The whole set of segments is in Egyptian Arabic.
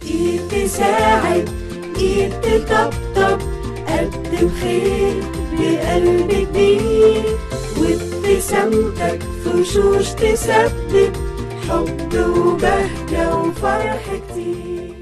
ايد تساعد ايد تطبطب قدم خير بقلب كبير وابتسامتك في وشوش تسبب حب وبهجة وفرح كتير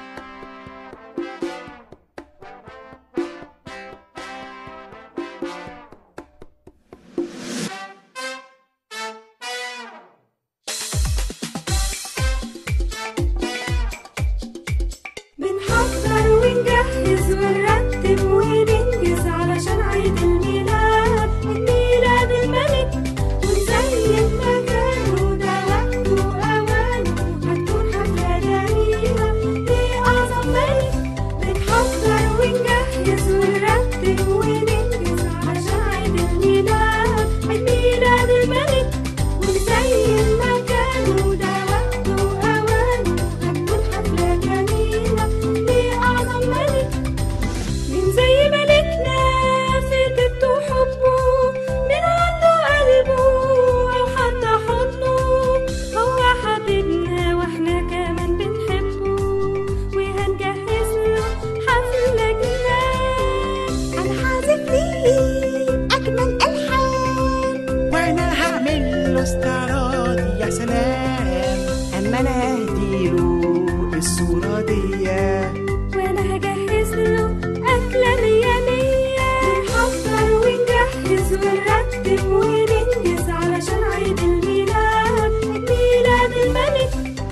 بنحضر ونجهز ونرتب وننجز علشان عيد الميلاد ميلاد الملك ونزين مكانه ده وقته وأوانه هتكون حفلة جميلة لأعظم ملك بنحضر ونجهز ونرتب وننجز علشان عيد الميلاد عيد ميلاد الملك ونزين مكانه ده وقته وأوانه هتكون حفلة جميلة لأعظم ملك مين زي ملكنا في طيبته وحبه مين عنده قلبه أو حتى حضنه هو حبيبنا واحنا كمان بنحبه وهنجهز له حفلة جنان هنحاسب فيه أجمل ألحان وانا هعمل له استعراض يا سلام اما انا اهديله الصورة دي وانا هجهز له اكله مية مية نحضر ونجهز ونرتب وننجز علشان عيد الميلاد ميلاد الملك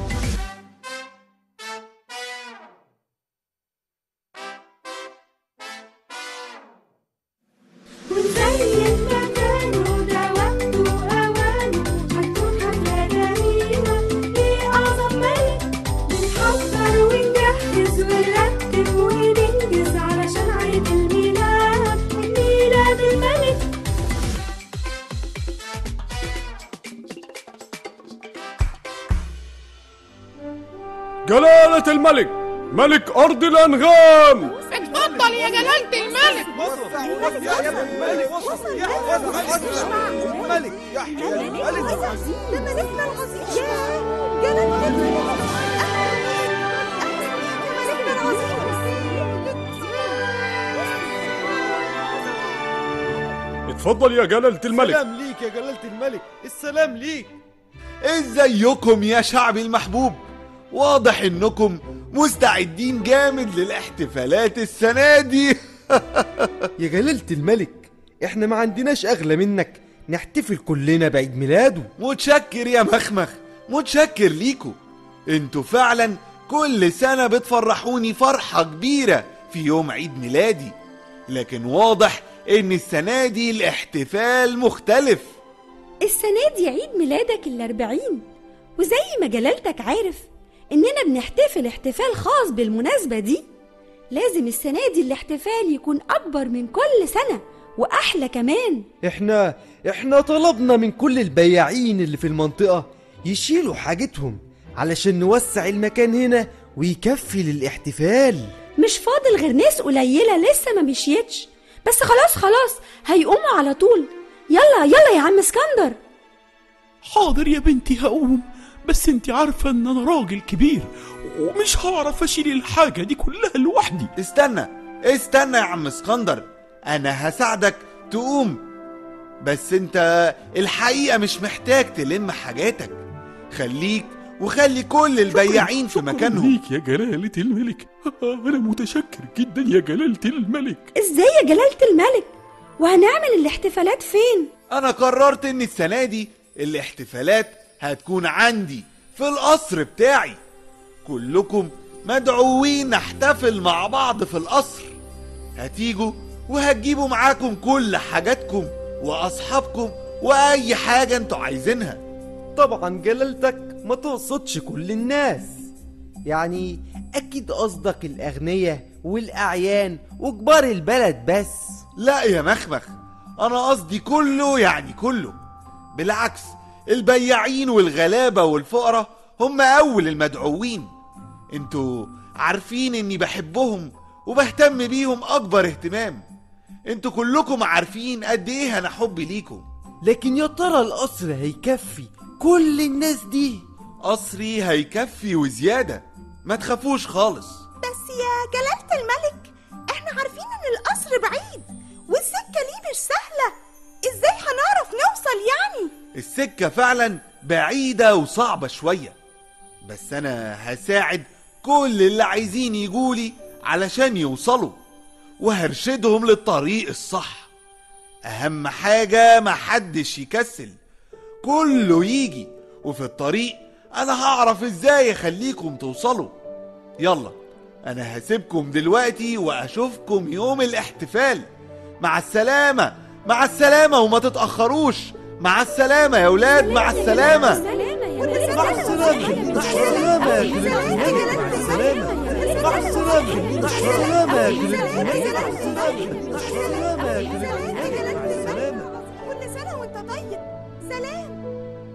ونزين مكانه ده وقته وأوانه هتكون حفلة جميلة لأعظم ملك بنحضر ونجهز ونرتب وننجز علشان عيد الميلاد ميلاد الملك جلالة الملك ملك أرض الأنغام اتفضل يا جلالة الملك اتفضل يا جلالة الملك السلام ليك يا جلالة الملك السلام ليك ازيكم يا شعبي المحبوب واضح انكم مستعدين جامد للاحتفالات السنة دي يا جلالة الملك احنا ما عندناش اغلى منك نحتفل كلنا بعيد ميلاده متشكر يا مخمخ متشكر ليكو انتوا فعلا كل سنة بتفرحوني فرحة كبيرة في يوم عيد ميلادي لكن واضح ان السنة دي الاحتفال مختلف السنة دي عيد ميلادك الأربعين وزي ما جلالتك عارف إننا بنحتفل احتفال خاص بالمناسبة دي لازم السنة دي الاحتفال يكون أكبر من كل سنة وأحلى كمان احنا احنا طلبنا من كل البياعين اللي في المنطقة يشيلوا حاجتهم علشان نوسع المكان هنا ويكفي للاحتفال مش فاضل غير ناس قليلة لسه ما مشيتش بس خلاص خلاص هيقوموا على طول يلا يلا يا عم اسكندر حاضر يا بنتي هقوم بس انت عارفة ان انا راجل كبير ومش هعرف اشيل الحاجة دي كلها لوحدي استنى استنى يا عم اسكندر انا هساعدك تقوم بس انت الحقيقة مش محتاج تلم حاجاتك خليك وخلي كل البياعين في شكراً مكانهم ليك يا جلالة الملك انا متشكر جدا يا جلالة الملك ازاي يا جلالة الملك وهنعمل الاحتفالات فين انا قررت ان السنة دي الاحتفالات هتكون عندي في القصر بتاعي كلكم مدعوين نحتفل مع بعض في القصر هتيجوا وهتجيبوا معاكم كل حاجاتكم واصحابكم واي حاجة انتوا عايزينها طبعا جلالتك ما تقصدش كل الناس يعني اكيد قصدك الاغنياء والاعيان وكبار البلد بس لا يا مخمخ انا قصدي كله يعني كله بالعكس البياعين والغلابة والفقراء هم اول المدعوين انتوا عارفين اني بحبهم وبهتم بيهم اكبر اهتمام انتوا كلكم عارفين قد ايه انا حبي ليكم لكن يا ترى القصر هيكفي كل الناس دي قصري هيكفي وزيادة ما تخافوش خالص بس يا جلالة الملك احنا عارفين ان القصر بعيد والسكة ليه مش سهلة ازاي هنعرف نوصل يعني السكة فعلا بعيدة وصعبة شوية بس أنا هساعد كل اللي عايزين يجولي علشان يوصلوا وهرشدهم للطريق الصح أهم حاجة محدش يكسل كله يجي وفي الطريق أنا هعرف إزاي أخليكم توصلوا يلا أنا هسيبكم دلوقتي وأشوفكم يوم الاحتفال مع السلامة مع السلامة وما تتأخروش مع السلامة يا ولاد مع السلامة سلامة يا مع السلامة مع السلامة يا جلالة الملك مع السلامة مع السلامة مع السلامة يا جلالة الملك مع السلامة مع السلامة يا جلالة الملك مع السلامة كل سنة وانت طيب سلام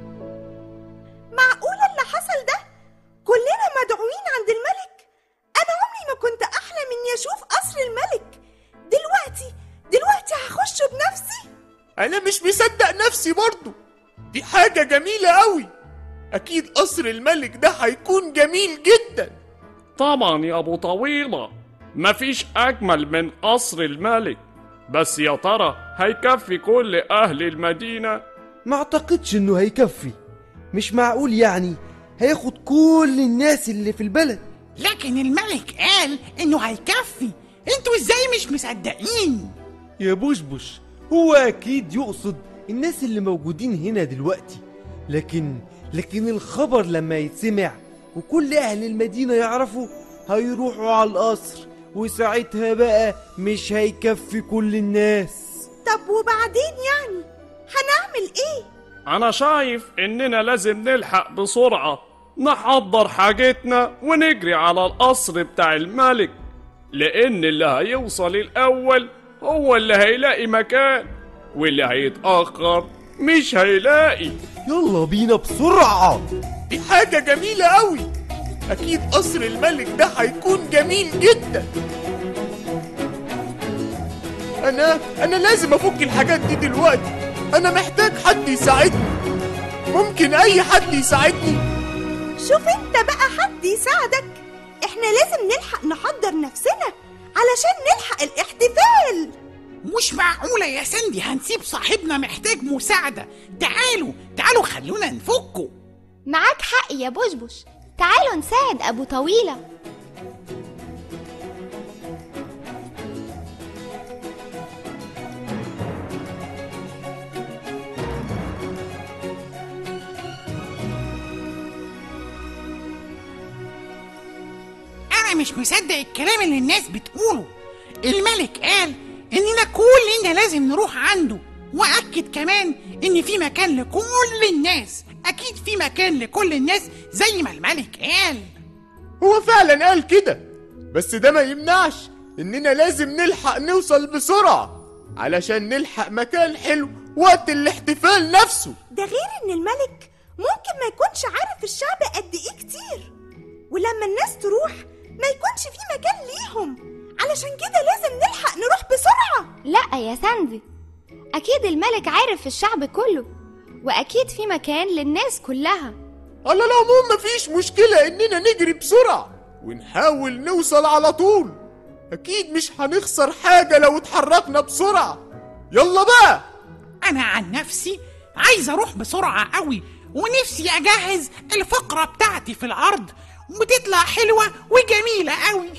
معقول اللي حصل ده كلنا مدعوين عند الملك انا عمري ما كنت احلم اني اشوف قصر الملك دلوقتي دلوقتي هخشه بنفسي انا مش مصدق نفسي برضو دي حاجة جميلة قوي اكيد قصر الملك ده هيكون جميل جدا طبعا يا ابو طويلة مفيش اجمل من قصر الملك بس يا ترى هيكفي كل اهل المدينة ما اعتقدش انه هيكفي مش معقول يعني هياخد كل الناس اللي في البلد لكن الملك قال انه هيكفي انتوا ازاي مش مصدقين يا بوشبوش هو اكيد يقصد الناس اللي موجودين هنا دلوقتي لكن لكن الخبر لما يتسمع وكل اهل المدينة يعرفوا هيروحوا على القصر وساعتها بقى مش هيكفي كل الناس طب وبعدين يعني هنعمل ايه انا شايف اننا لازم نلحق بسرعة نحضر حاجتنا ونجري على القصر بتاع الملك لان اللي هيوصل الاول هو اللي هيلاقي مكان واللي هيتأخر مش هيلاقي يلا بينا بسرعة دي حاجة جميلة قوي اكيد قصر الملك ده هيكون جميل جدا انا انا لازم افك الحاجات دي دلوقتي انا محتاج حد يساعدني ممكن اي حد يساعدني شوف انت بقى حد يساعدك احنا لازم نلحق نحضر نفسنا علشان نلحق الاحتفال مش معقولة يا سندي هنسيب صاحبنا محتاج مساعدة تعالوا تعالوا خلونا نفكه معاك حق يا بشبش تعالوا نساعد أبو طويلة أنا مش مصدق الكلام اللي الناس بتقوله الملك قال إننا كلنا لازم نروح عنده وأكد كمان إن في مكان لكل الناس أكيد في مكان لكل الناس زي ما الملك قال هو فعلا قال كده بس ده ما يمنعش اننا لازم نلحق نوصل بسرعة علشان نلحق مكان حلو وقت الاحتفال نفسه ده غير ان الملك ممكن ما يكونش عارف الشعب قد ايه كتير ولما الناس تروح ما يكونش في مكان ليهم علشان كده لازم نلحق نروح بسرعة لا يا ساندي أكيد الملك عارف الشعب كله وأكيد في مكان للناس كلها على العموم مفيش مشكلة اننا نجري بسرعة ونحاول نوصل على طول اكيد مش هنخسر حاجة لو اتحركنا بسرعة يلا بقى أنا عن نفسي عايز أروح بسرعة قوي ونفسي أجهز الفقرة بتاعتي في العرض وتطلع حلوة وجميلة قوي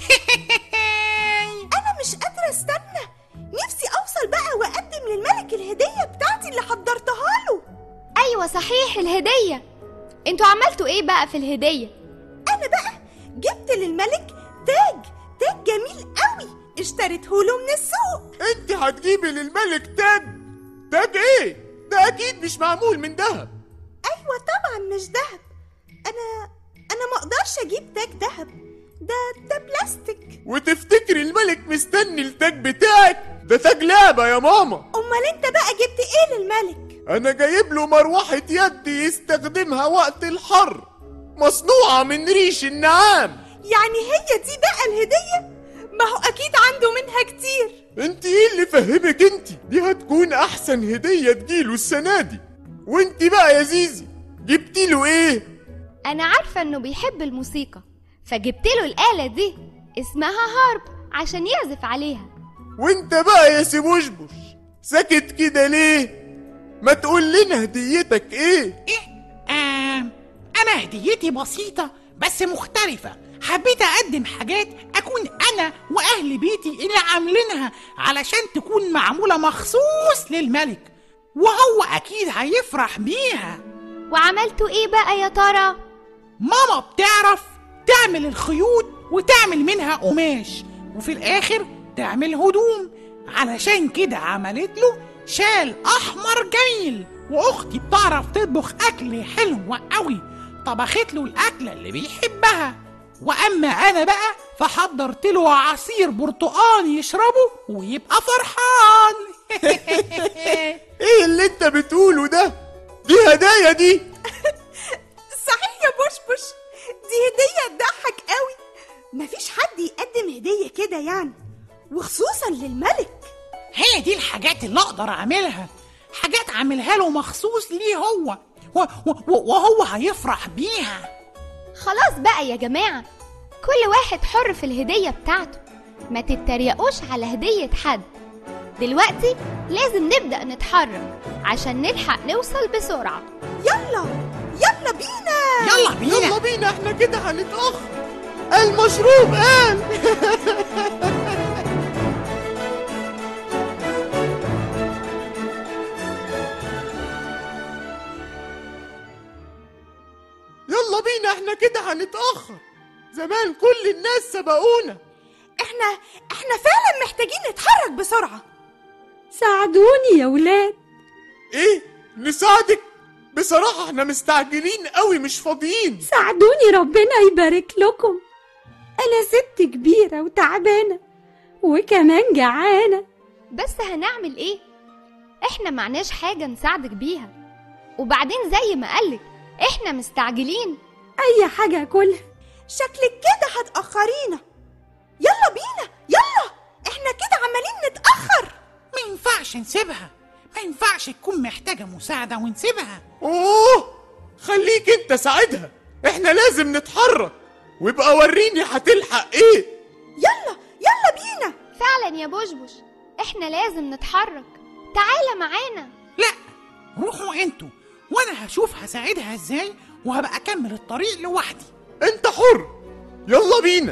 انا مش قادرة استنى نفسي اوصل بقى واقدم للملك الهدية بتاعتي اللي حضرتها له أيوة صحيح الهدية انتوا عملتوا ايه بقى في الهدية؟ انا بقى جبت للملك تاج تاج جميل قوي اشتريته له من السوق انت هتجيبي للملك تاج تاج ايه ده اكيد مش معمول من دهب ايوه طبعا مش دهب انا انا ما اقدرش اجيب تاج دهب ده ده بلاستيك وتفتكري الملك مستني التاج بتاعك ده تاج لعبة يا ماما امال انت بقى جبت ايه للملك انا جايب له مروحة يد يستخدمها وقت الحر مصنوعة من ريش النعام يعني هي دي بقى الهدية ما هو اكيد عنده منها كتير انت ايه اللي فهمك انت دي هتكون احسن هدية تجيله السنة دي وانت بقى يا زيزي جبتي له ايه أنا عارفة إنه بيحب الموسيقى فجبت له الآلة دي اسمها هارب عشان يعزف عليها وانت بقى يا سيبوشبوش ساكت كده ليه ما تقول لنا هديتك ايه ايه آم انا هديتي بسيطة بس مختلفة حبيت اقدم حاجات اكون انا واهل بيتي اللي عاملينها علشان تكون معمولة مخصوص للملك وهو اكيد هيفرح بيها وعملتوا ايه بقى يا ترى ماما بتعرف تعمل الخيوط وتعمل منها قماش وفي الاخر تعمل هدوم علشان كده عملت له شال احمر جميل واختي بتعرف تطبخ اكل حلو قوي طبخت له الاكله اللي بيحبها واما انا بقى فحضرت له عصير برتقال يشربه ويبقى فرحان ايه اللي انت بتقوله ده دي هدايا دي صحيح يا بوشبوش دي هدية تضحك قوي مفيش حد يقدم هدية كده يعني وخصوصا للملك هي دي الحاجات اللي اقدر اعملها حاجات اعملها له مخصوص ليه هو و- و- وهو هيفرح بيها خلاص بقى يا جماعة كل واحد حر في الهدية بتاعته ما تتريقوش على هدية حد دلوقتي لازم نبدأ نتحرك عشان نلحق نوصل بسرعة يلا يلا بينا يلا بينا يلا بينا احنا كده هنتأخر المشروب قال يلا بينا احنا كده هنتأخر زمان كل الناس سبقونا احنا احنا فعلا محتاجين نتحرك بسرعة ساعدوني يا ولاد ايه نساعدك بصراحة احنا مستعجلين قوي مش فاضيين ساعدوني ربنا يبارك لكم أنا ست كبيرة وتعبانة وكمان جعانة بس هنعمل ايه احنا معناش حاجة نساعدك بيها وبعدين زي ما قالك احنا مستعجلين أي حاجة أكلها شكلك كده هتأخرينا يلا بينا يلا احنا كده عمالين نتأخر ما ينفعش نسيبها ما ينفعش تكون محتاجة مساعدة ونسيبها اوه خليك انت ساعدها احنا لازم نتحرك وابقى وريني هتلحق ايه يلا يلا بينا فعلا يا بوشبوش احنا لازم نتحرك تعالى معانا لا روحوا انتوا وانا هشوف هساعدها ازاي وهبقى اكمل الطريق لوحدي انت حر يلا بينا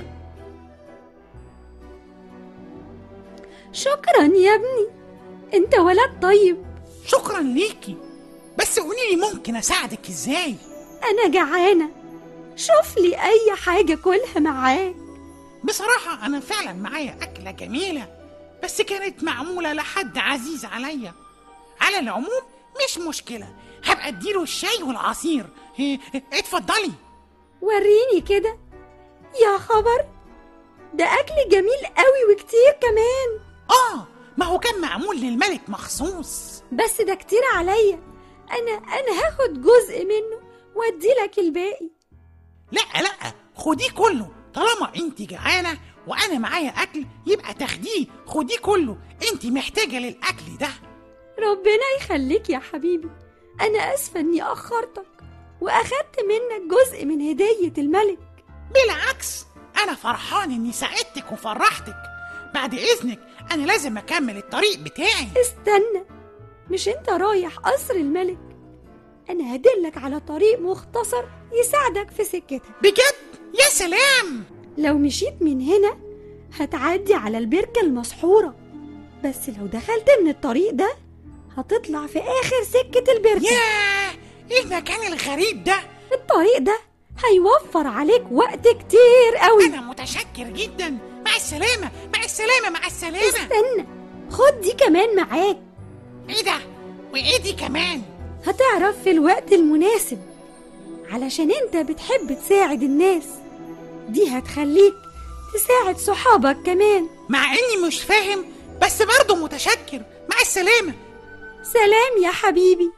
شكرا يا ابني أنت ولد طيب شكرا ليكي بس قولي لي ممكن اساعدك ازاي أنا جعانة شوف لي أي حاجة كلها معاك بصراحة أنا فعلا معايا أكلة جميلة بس كانت معمولة لحد عزيز عليا على العموم مش مشكلة هبقى اديله الشاي والعصير إيه، اتفضلي وريني كده يا خبر ده أكل جميل قوي وكتير كمان آه ما هو كان معمول للملك مخصوص بس ده كتير عليا أنا أنا هاخد جزء منه وأدي لك الباقي لا لا خديه كله طالما انت جعانة وأنا معايا أكل يبقى تاخديه خديه كله انت محتاجة للأكل ده ربنا يخليك يا حبيبي أنا آسفة إني أخرتك وأخدت منك جزء من هدية الملك بالعكس أنا فرحان إني ساعدتك وفرحتك بعد إذنك أنا لازم أكمل الطريق بتاعي استنى مش أنت رايح قصر الملك أنا هدلك على طريق مختصر يساعدك في سكتك بجد يا سلام لو مشيت من هنا هتعدي على البركة المسحورة بس لو دخلت من الطريق ده هتطلع في آخر سكة البركة ياه ايه المكان الغريب ده الطريق ده هيوفر عليك وقت كتير قوي انا متشكر جدا مع السلامة مع السلامة مع السلامة استنى خد دي كمان معاك ايه ده وايه دي كمان هتعرف في الوقت المناسب علشان انت بتحب تساعد الناس دي هتخليك تساعد صحابك كمان مع اني مش فاهم بس برضه متشكر مع السلامة سلام يا حبيبي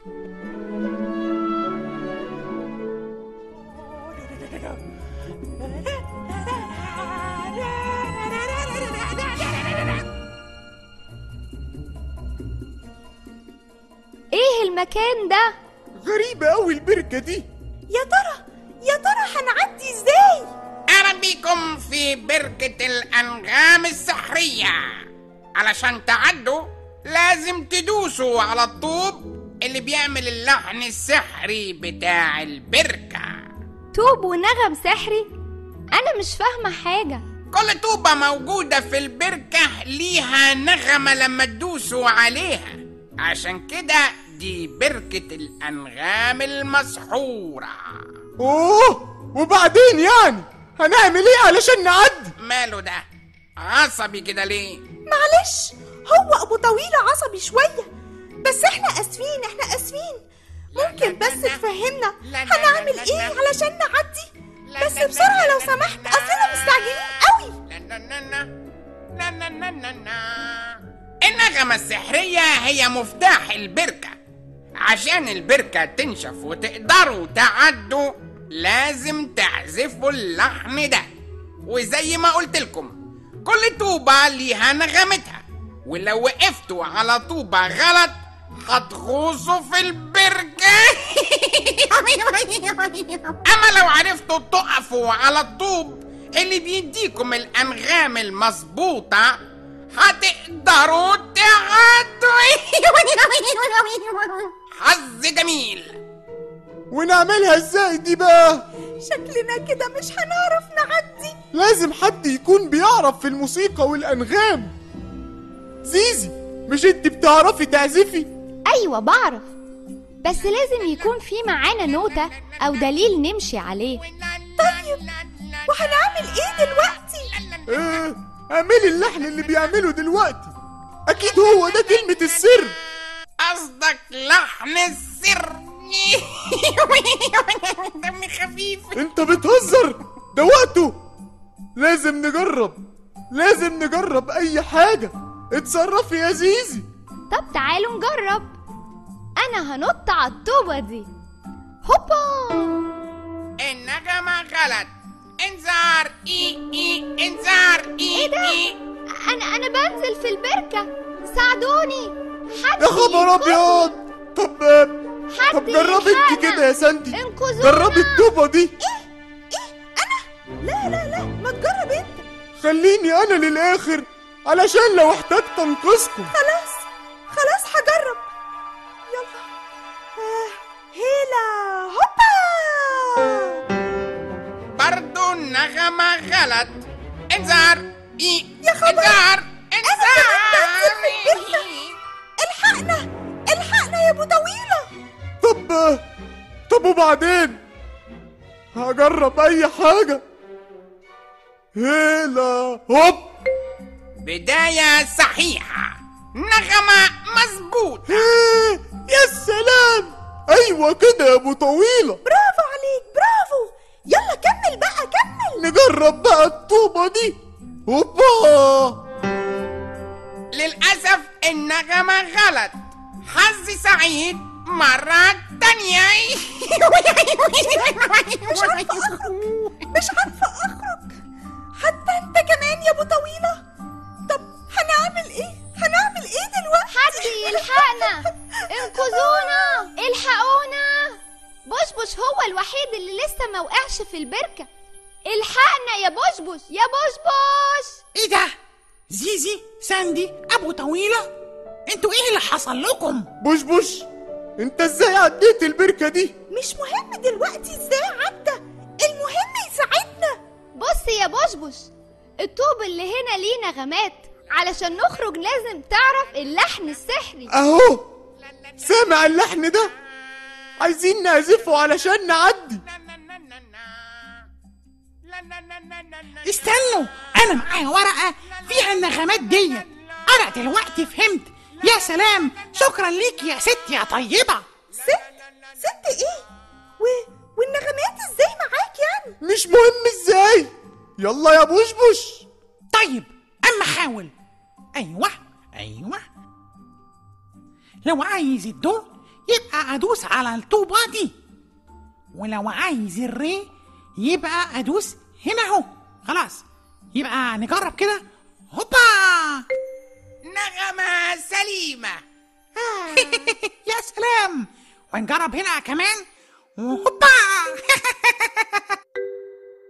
ايه المكان ده غريبة قوي البركة دي يا ترى يا ترى هنعدي ازاي اهلا بيك بيكم في بركة الأنغام السحرية علشان تعدوا لازم تدوسوا على الطوب اللي بيعمل اللحن السحري بتاع البركة طوب ونغم سحري انا مش فاهمه حاجه كل طوبة موجودة في البركة ليها نغمة لما تدوسوا عليها عشان كده دي بركة الأنغام المسحورة اوه وبعدين يعني هنعمل ايه علشان نعدي ماله ده عصبي كده ليه معلش هو ابو طويلة عصبي شوية بس احنا اسفين احنا اسفين ممكن بس تفهمنا هنعمل ايه علشان نعدي بس بسرعة لو سمحت اصلنا مستعجلين قوي لا لا لا لا لا لا لا لا النغمة السحرية هي مفتاح البركة عشان البركة تنشف وتقدروا تعدوا لازم تعزفوا اللحن ده وزي ما قلت لكم كل طوبة ليها نغمتها ولو وقفتوا على طوبة غلط هتغوصوا في البركة أما لو عرفتوا تقفوا على الطوب اللي بيديكم الأنغام المظبوطة هتقدروا تعدوا حظ جميل ونعملها ازاي دي بقى شكلنا كده مش هنعرف نعدي لازم حد يكون بيعرف في الموسيقى والانغام زيزي مش انت بتعرفي تعزفي ايوه بعرف بس لازم يكون في معانا نوتة او دليل نمشي عليه طيب وهنعمل ايه دلوقتي ايه اعملي اللحن اللي بيعمله دلوقتي اكيد هو ده كلمة السر قصدك لحن السر دمي خفيف انت بتهزر ده وقته لازم نجرب لازم نجرب اي حاجة اتصرفي يا زيزي طب تعالوا نجرب انا هنط على الطوبة دي هوبا النغمة غلط انذار اي اي انذار اي ايه ده اي انا انا بنزل في البركة ساعدوني حد يا خبر ابيض طب حد طب جربي انت كده يا ساندي انقذونا جربي الطوبة دي لا لا لا ما تجرب انت خليني انا للاخر علشان لو احتجت انقذكم خلاص خلاص هجرب يلا آه هيلا هوبا برضو النغمة غلط انذار اي يا خبر. انذار كمان انذار الحقنا الحقنا يا ابو طويلة طب طب وبعدين هجرب اي حاجة هيلا هوب بداية صحيحة نغمة مظبوط إيه، يا سلام ايوه كده يا ابو طويلة برافو عليك برافو يلا كمل بقى كمل نجرب بقى الطوبة دي هوبا للأسف النغمة غلط حظ سعيد مرة تانية مش عارفة اخرج مش عارفة اخرج حتى انت كمان يا ابو طويلة طب هنعمل ايه هنعمل ايه دلوقتي حد يلحقنا انقذونا الحقونا بشبش هو الوحيد اللي لسه ما وقعش في البركة الحقنا يا بشبش يا بشبش ايه ده زيزي ساندي ابو طويلة انتوا ايه اللي حصل لكم بوش بوش انت ازاي عديت البركة دي مش مهم دلوقتي ازاي عدى المهم يساعدنا بص يا بشبش الطوب اللي هنا ليه نغمات علشان نخرج لازم تعرف اللحن السحري اهو سامع اللحن ده عايزين نعزفه علشان نعدي استنوا انا معايا ورقة فيها النغمات دي انا دلوقتي فهمت يا سلام شكرا ليك يا ست يا طيبة ست ست ايه و... والنغمات ازاي معاك يعني مش مهم ازاي يلا يا بوش بوش طيب اما حاول ايوه ايوه لو عايز الدو يبقى ادوس على الطوبة دي ولو عايز الري يبقى ادوس هنا اهو خلاص يبقى نجرب كده هوبا نغمة سليمة يا سلام ونجرب هنا كمان هوبا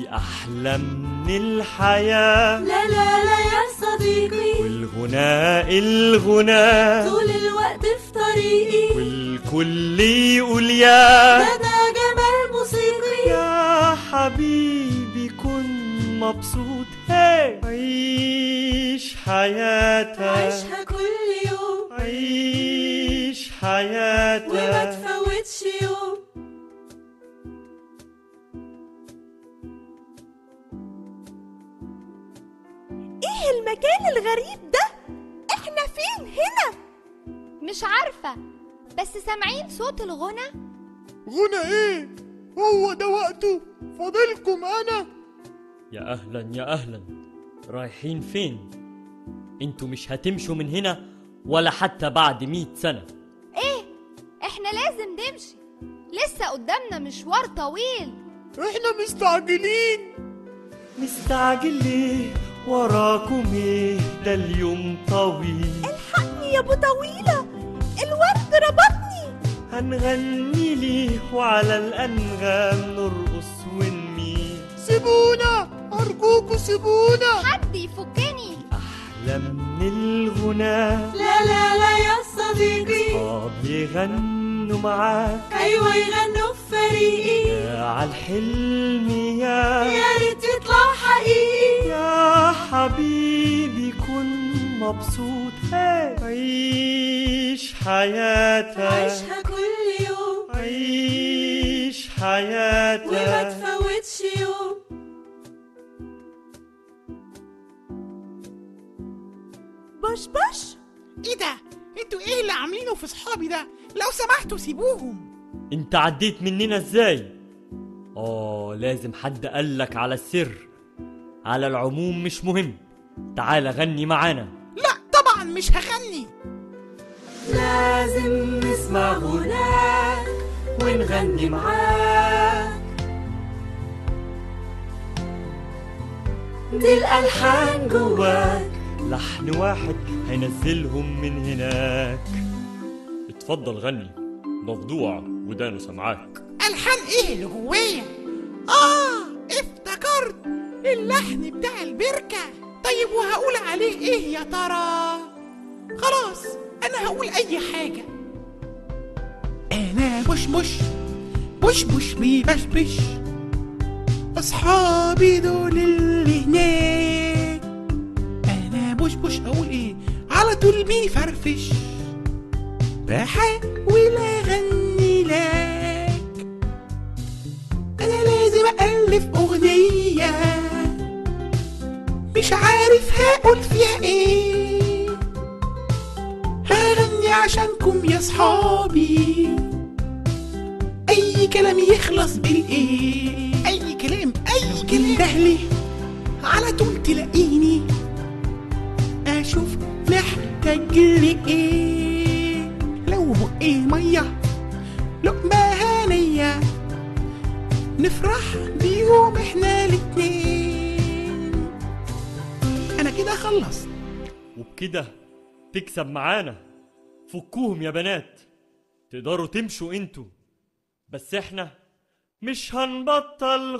دي أحلى من الحياة لا لا لا يا صديقي والغناء الغناء طول الوقت في طريقي والكل يقول يا ده ده جمال موسيقي يا حبيبي كن مبسوط هي عيش حياتك عيشها كل يوم عيش حياتك وما تفوتش يوم ايه المكان الغريب ده احنا فين هنا مش عارفة بس سامعين صوت الغنى غنى ايه هو ده وقته فاضلكم انا يا أهلا يا أهلا رايحين فين انتوا مش هتمشوا من هنا ولا حتى بعد مئة سنة ايه احنا لازم نمشي لسه قدامنا مشوار طويل احنا مستعجلين مستعجل ليه وراكم ايه ده اليوم طويل الحقني يا ابو طويلة الورد ربطني هنغني ليه وعلى الأنغام نرقص ونميل سيبونا ارجوكوا سيبونا حد يفكني أحلى من الغنى لا لا لا يا صديقي صحاب يغنوا معاك ايوه يغنوا في فريقي يا عالحلم يا يا ريت يطلع حقيقي يا حبيبي كن مبسوط هي. عيش حياتك عيشها كل يوم عيش وما حياتك تفوتش يوم بش بش ايه ده انتوا ايه اللي عاملينه في صحابي ده لو سمحتوا سيبوهم انت عديت مننا ازاي اه لازم حد قالك على السر على العموم مش مهم تعال غني معانا لا طبعا مش هغني لازم نسمع غناك ونغني معاك دي الألحان جواك لحن واحد هينزلهم من هناك اتفضل غني مخضوع ودانه سمعاك الحان ايه اللي جوايا اه افتكرت اللحن بتاع البركه طيب وهقول عليه ايه يا ترى خلاص انا هقول اي حاجه انا بش بش بش بش بيبشبش اصحابي دول اللي هناك انا بش بش اقول ايه على طول بيفرفش بحاول اغني لك انا لازم الف اغنيه مش عارف هقول فيها ايه هغني عشانكم يا صحابي اي كلام يخلص بالايه اي كلام اي كلام دهلي على طول تلاقيني اشوف محتاج لايه لو بقي ميه لقمه هنيه نفرح بيهم احنا الاتنين انا كده خلصت وبكده تكسب معانا فكوهم يا بنات تقدروا تمشوا انتوا بس احنا مش هنبطل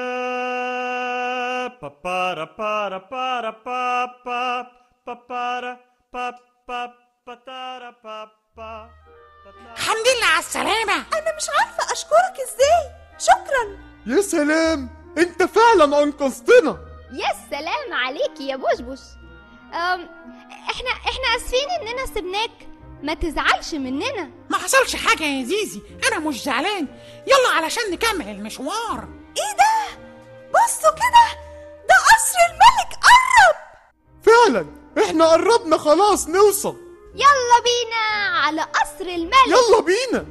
غناء بابارا بارا بارا بابا بابارا بابا باتارا بابا الحمد لله على السلامه انا مش عارفة اشكرك ازاي شكرا يا سلام انت فعلا انقذتنا يا سلام عليك يا بوشبوش أم احنا احنا اسفين اننا سبناك ما تزعلش مننا ما حصلش حاجه يا زيزي انا مش زعلان يلا علشان نكمل المشوار ايه ده بصوا كده ده قصر الملك قرب فعلا احنا قربنا خلاص نوصل يلا بينا على قصر الملك يلا بينا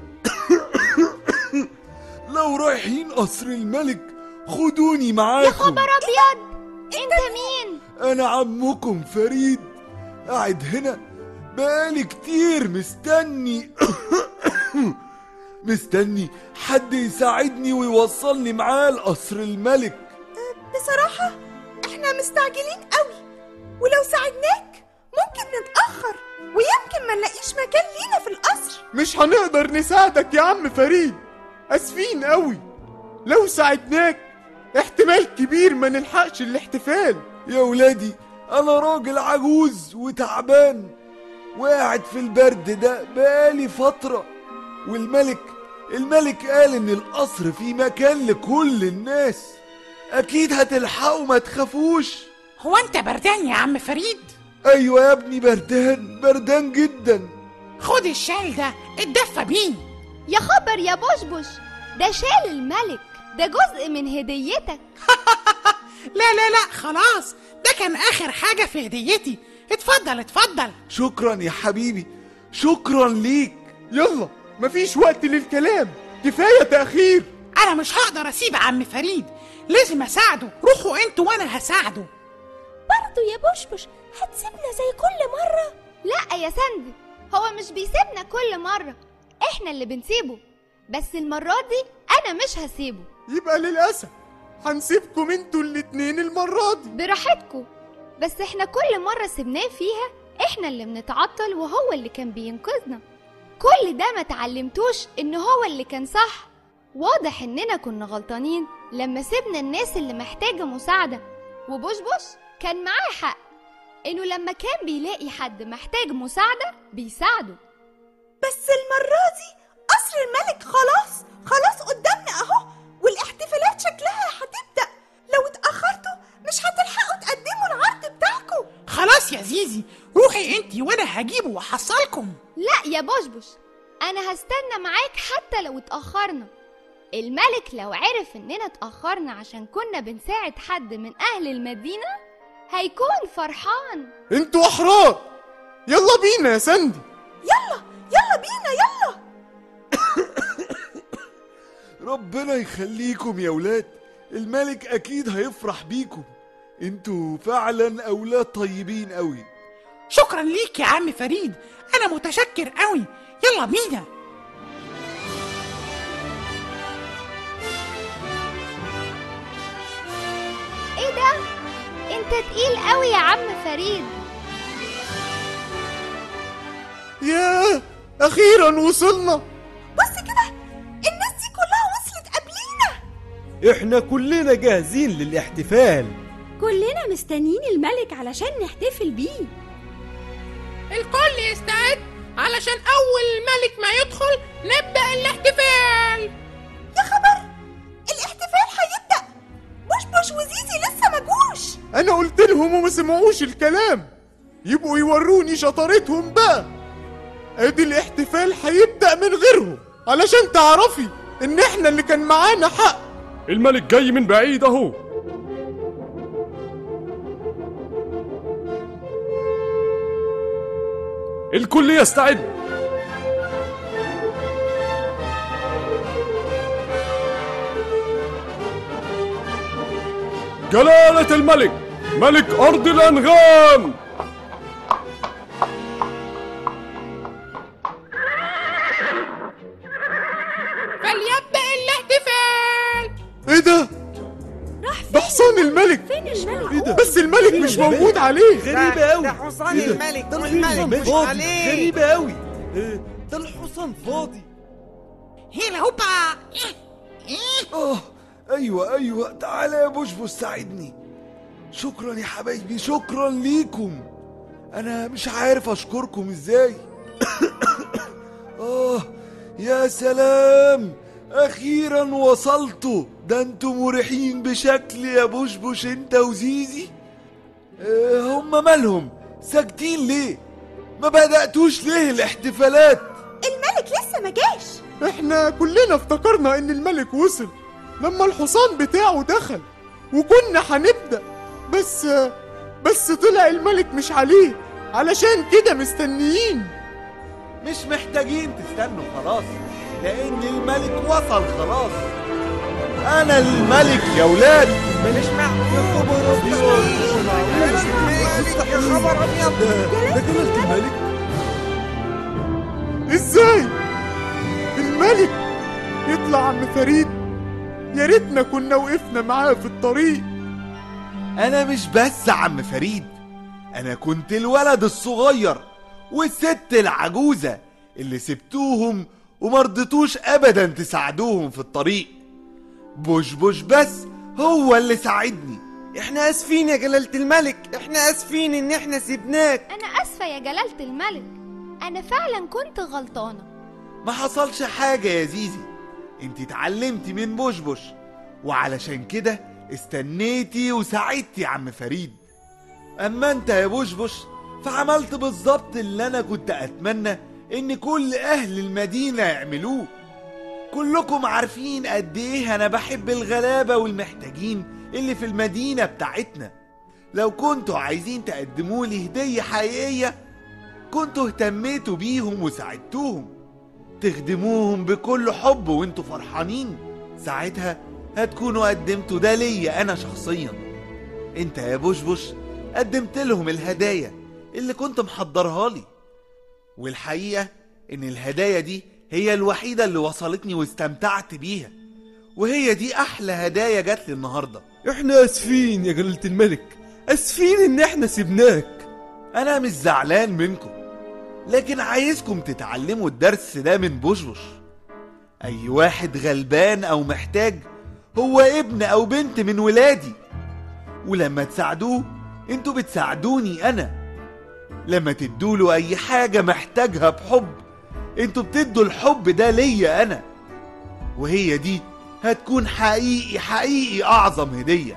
لو رايحين قصر الملك خدوني يا معاكم خبر ابيض انت مين انا عمكم فريد قاعد هنا بقالي كتير مستني مستني حد يساعدني ويوصلني معاه لقصر الملك بصراحة احنا مستعجلين قوي ولو ساعدناك ممكن نتأخر ويمكن ما نلاقيش مكان لينا في القصر مش هنقدر نساعدك يا عم فريد اسفين قوي لو ساعدناك احتمال كبير ما نلحقش الاحتفال يا ولادي انا راجل عجوز وتعبان وقاعد في البرد ده بقالي فترة والملك الملك قال ان القصر فيه مكان لكل الناس اكيد هتلحقوا ما تخافوش هو انت بردان يا عم فريد ايوه يا ابني بردان بردان جدا خد الشال ده اتدفى بيه يا خبر يا بشبش ده شال الملك ده جزء من هديتك لا لا لا خلاص ده كان اخر حاجة في هديتي اتفضل اتفضل شكرا يا حبيبي شكرا ليك يلا مفيش وقت للكلام كفاية تأخير انا مش هقدر اسيب عم فريد لازم اساعده روحوا انتوا وانا هساعده برضه يا بشبش هتسيبنا زي كل مرة لا يا سندي هو مش بيسيبنا كل مرة احنا اللي بنسيبه بس المرة دي انا مش هسيبه يبقى للأسف هنسيبكم انتوا الاتنين المرة دي براحتكم بس احنا كل مرة سيبناه فيها احنا اللي بنتعطل وهو اللي كان بينقذنا كل ده ما تعلمتوش ان هو اللي كان صح واضح اننا كنا غلطانين لما سيبنا الناس اللي محتاجة مساعدة وبشبش كان معاه حق انه لما كان بيلاقي حد محتاج مساعدة بيساعده بس المرة دي قصر الملك خلاص خلاص قدامنا اهو والاحتفالات شكلها هتبدأ لو اتأخرتوا مش هتلحقوا تقدموا العرض بتاعكم خلاص يا زيزي روحي انتي وانا هجيبه واحصلكم لا يا بشبش انا هستنى معاك حتى لو اتأخرنا الملك لو عرف اننا اتأخرنا عشان كنا بنساعد حد من اهل المدينة هيكون فرحان انتوا أحرار يلا بينا يا سندي يلا يلا بينا يلا ربنا يخليكم يا ولاد الملك اكيد هيفرح بيكم انتوا فعلا اولاد طيبين قوي شكرا ليك يا عم فريد انا متشكر قوي يلا بينا ايه ده انت تقيل قوي يا عم فريد ياه أخيرا وصلنا بص كده الناس دي كلها وصلت قبلينا احنا كلنا جاهزين للاحتفال كلنا مستنيين الملك علشان نحتفل بيه الكل يستعد علشان اول الملك ما يدخل نبدأ الاحتفال يا خبر الاحتفال هيبدأ بشبش وزيزي لسه ما جوش أنا قلت لهم وما سمعوش الكلام يبقوا يوروني شطارتهم بقى ادي الاحتفال هيبدأ من غيرهم علشان تعرفي ان احنا اللي كان معانا حق الملك جاي من بعيد اهو الكل يستعد جلالة الملك ملك أرض الأنغام فليبدأ الاحتفال ايه ده ده حصان الملك فين الملك ايه ده بس الملك مش موجود عليه غريبة قوي ده حصان إيه ده؟ الملك ده والملك الحصان مش فاضي عليه. غريبة قوي إيه، ده الحصان فاضي هنا هوبا اه ايوه ايوه تعالى يا بشبش ساعدني شكرا يا حبايبي شكرا ليكم انا مش عارف اشكركم ازاي اه يا سلام اخيرا وصلتوا ده انتوا مريحين بشكل يا بشبش انت وزيزي آه هم مالهم ساكتين ليه ما بدأتوش ليه الاحتفالات الملك لسه ما جاش احنا كلنا افتكرنا ان الملك وصل لما الحصان بتاعه دخل وكنا هنبدأ بس بس طلع الملك مش عليه علشان كده مستنيين مش محتاجين تستنوا خلاص لان الملك وصل خلاص انا الملك يا ولاد مش معقول يا خبر ابيض ده جلالة الملك ازاي الملك يطلع عم فريد يا ريتنا كنا وقفنا معاه في الطريق انا مش بس عم فريد انا كنت الولد الصغير والست العجوزة اللي سبتوهم ومرضتوش ابدا تساعدوهم في الطريق بوش بوش بس هو اللي ساعدني احنا اسفين يا جلالة الملك احنا اسفين ان احنا سيبناك أنا آسفة يا جلالة الملك أنا فعلا كنت غلطانة ما حصلش حاجة يا زيزي انت اتعلمتي من بوشبوش وعلشان كده استنيتي وساعدتي عم فريد اما انت يا بوشبوش فعملت بالظبط اللي انا كنت اتمنى ان كل اهل المدينة يعملوه كلكم عارفين قد ايه انا بحب الغلابة والمحتاجين اللي في المدينة بتاعتنا لو كنتوا عايزين تقدموا لي هدية حقيقية كنتوا اهتميتوا بيهم وساعدتوهم تخدموهم بكل حب وانتوا فرحانين ساعتها هتكونوا قدمتوا ده ليا انا شخصيا انت يا بوشبوش قدمت لهم الهدايا اللي كنت محضرها لي والحقيقة ان الهدايا دي هي الوحيدة اللي وصلتني واستمتعت بيها وهي دي احلى هدايا جات لي النهاردة احنا اسفين يا جلالة الملك اسفين ان احنا سيبناك انا مش زعلان منكم لكن عايزكم تتعلموا الدرس ده من بوشبوش اي واحد غلبان او محتاج هو ابن او بنت من ولادي ولما تساعدوه انتوا بتساعدوني انا لما تدوله اي حاجة محتاجها بحب انتوا بتدوا الحب ده ليا انا وهي دي هتكون حقيقي حقيقي اعظم هدية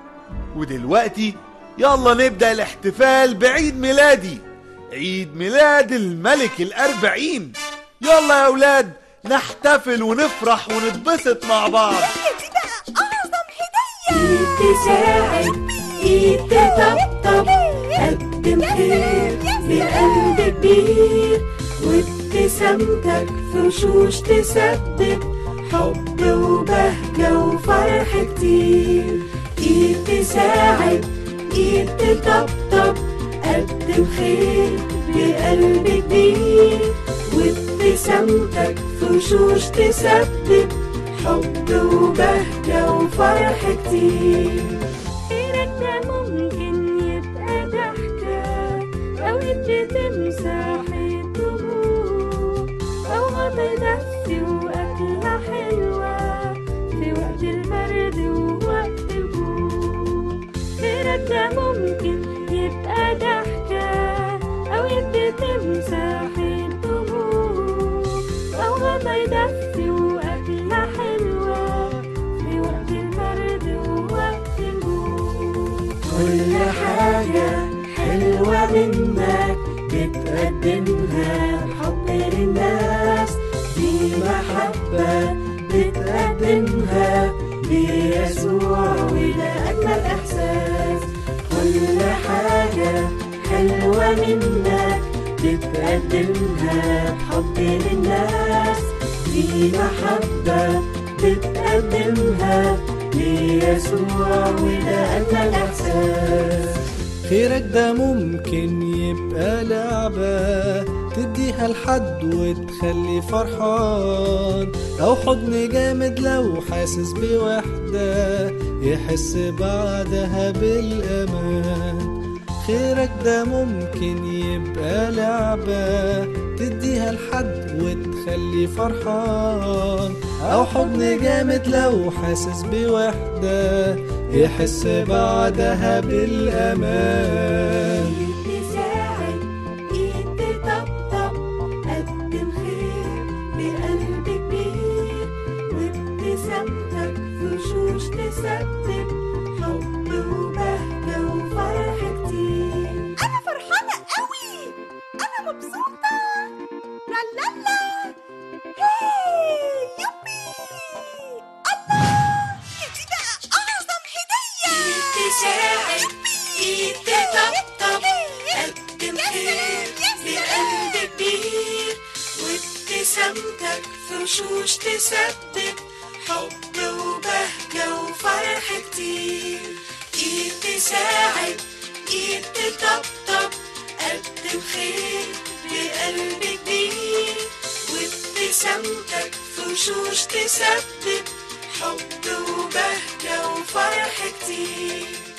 ودلوقتي يلا نبدأ الاحتفال بعيد ميلادي عيد ميلاد الملك الأربعين يلا يا أولاد نحتفل ونفرح ونتبسط مع بعض دي بقى اعظم هديه ايد تساعد ايد تطبطب قدم خير بقلب كبير وابتسامتك في وشوش تسبب حب وبهجة وفرح كتير ايد تساعد ايد تطبطب قدم خير بقلب كبير وابتسامتك في وشوش تسبب حب وبهجة وفرح كتير خيرك ده ممكن يبقى ضحكة أو يدي تمسح الدموع أو غطا دفي وأكلة حلوة في وقت البرد ووقت الجوع خيرك ده ممكن يبقى ضحكة أو يدي تمسح الدموع أو غطا يدفي وأكلة حلوة في وقت البرد ووقت الجوع كل حاجة حلوة منك بتقدمها بحب للناس دي محبة بتقدمها ليسوع وده أجمل إحساس كل حاجة حلوة منك بتقدمها بحب للناس دي محبة بتقدمها ليسوع وده أجمل إحساس خيرك ده ممكن يبقى لعبة تديها لحد وتخلي فرحان أو حضن جامد لو حاسس بوحدة يحس بعدها بالأمان خيرك ده ممكن يبقى لعبة تديها لحد وتخلي فرحان أو حضن جامد لو حاسس بوحدة يحس بعدها بالأمان تساعد ايد تطبطب قدم خير بقلب كبير وابتسامتك في وشوش تسبب حب وبهجة وفرح كتير انا فرحانه قوي انا مبسوطه لا لا لا هاي يوبي الله دي بقى اعظم هديه تساعد ايد تطبطب قدم خير بقلب كبير وابتسامتك في وشوش تسبب حب وبهجة وفرح كتير ايد تساعد ايد تطبطب قدم خير بقلب كبير وابتسامتك في وشوش تسبب حب وبهجة وفرح كتير